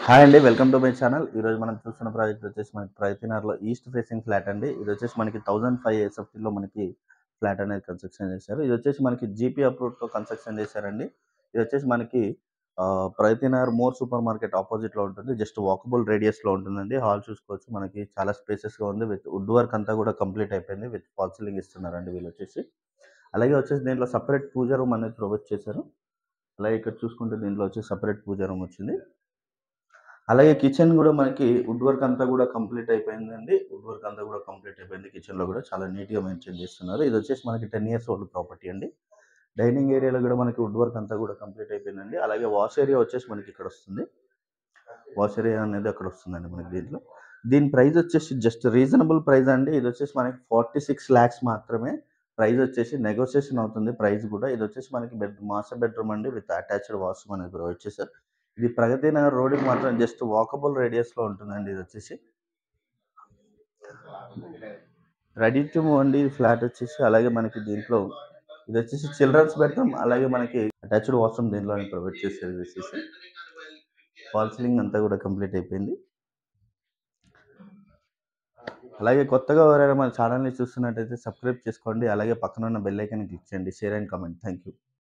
hi అండి welcome to my channel ఈరోజు మనం చూస్తున్న ప్రాజెక్ట్ వచ్చేసి మనకి ప్రయత్నార్లో ఈస్ట్ ఫేసింగ్ ఫ్లాట్ అండి ఇది వచ్చేసి మనకి థౌసండ్ ఫైవ్ ఎస్ఎఫ్టీలో మనకి ఫ్లాట్ అనేది కన్స్ట్రక్షన్ చేశారు ఇది వచ్చేసి మనకి జీపీ అప్రూవ్డ్తో కన్స్ట్రక్షన్ చేశారండి ఇది వచ్చేసి మనకి ప్రయత్నార్ మోర్ సూపర్ మార్కెట్ ఆపోజిట్లో ఉంటుంది జస్ట్ వాకబుల్ రేడియస్లో ఉంటుందండి హాల్ చూసుకోవచ్చు మనకి చాలా స్పేసెస్గా ఉంది విత్ వుడ్ వర్క్ అంతా కూడా కంప్లీట్ అయిపోయింది విత్ ఫాల్ సీలింగ్ ఇస్తున్నారండి వీళ్ళు వచ్చేసి అలాగే వచ్చేసి దీంట్లో సపరేట్ పూజ రూమ్ అనేది ప్రొవైడ్ చేశారు అలాగే ఇక్కడ చూసుకుంటే దీంట్లో వచ్చేసి సపరేట్ పూజ రూమ్ వచ్చింది అలాగే కిచెన్ కూడా మనకి వుడ్ వర్క్ అంతా కూడా కంప్లీట్ అయిపోయిందండి వుడ్ వర్క్ అంతా కూడా కంప్లీట్ అయిపోయింది కిచెన్ లో కూడా చాలా నీట్ గా మెయింటైన్ చేస్తున్నారు ఇది వచ్చేసి మనకి టెన్ ఇయర్స్ ఓల్డ్ ప్రాపర్టీ అండి డైనింగ్ ఏరియాలో కూడా మనకి వుడ్ వర్క్ అంతా కూడా కంప్లీట్ అయిపోయిందండి అలాగే వాష్ ఏరియా వచ్చేసి మనకి ఇక్కడ వస్తుంది వాష్ ఏరియా అనేది అక్కడ వస్తుందండి మనకి దీంట్లో దీని ప్రైస్ వచ్చేసి జస్ట్ రీజనబుల్ ప్రైస్ అండి ఇది వచ్చేసి మనకి ఫార్టీ సిక్స్ ల్యాక్స్ మాత్రమే ప్రైస్ వచ్చేసి నెగోషియేషన్ అవుతుంది ప్రైస్ కూడా ఇది వచ్చేసి మనకి బెడ్ మాస్టర్ బెడ్రూమ్ అండి విత్ అటాచ్డ్ వాష్రూమ్ అనేది ప్రొవైడ్ చేశారు ఇది ప్రగతి నగర్ రోడ్డుకి మాత్రం జస్ట్ వాకబుల్ రేడియస్ లో ఉంటుందండి ఇది వచ్చేసి రెడీ టు మూవ్ అండి ఫ్లాట్ వచ్చేసి అలాగే మనకి దీంట్లో ఇది వచ్చేసి చిల్డ్రన్స్ బెడ్రూమ్ అలాగే మనకి అటాచ్డ్ వాష్రూమ్ దీంట్లో ప్రొవైడ్ చేశారు ఇది వచ్చేసి ఫాల్ సీలింగ్ అంతా కూడా కంప్లీట్ అయిపోయింది అలాగే కొత్తగా ఎవరైనా మన ఛానల్ని చూస్తున్నట్టయితే సబ్స్క్రైబ్ చేసుకోండి అలాగే పక్కన ఉన్న బెల్ ఐకాన్ క్లిక్ చేయండి share and comment thank you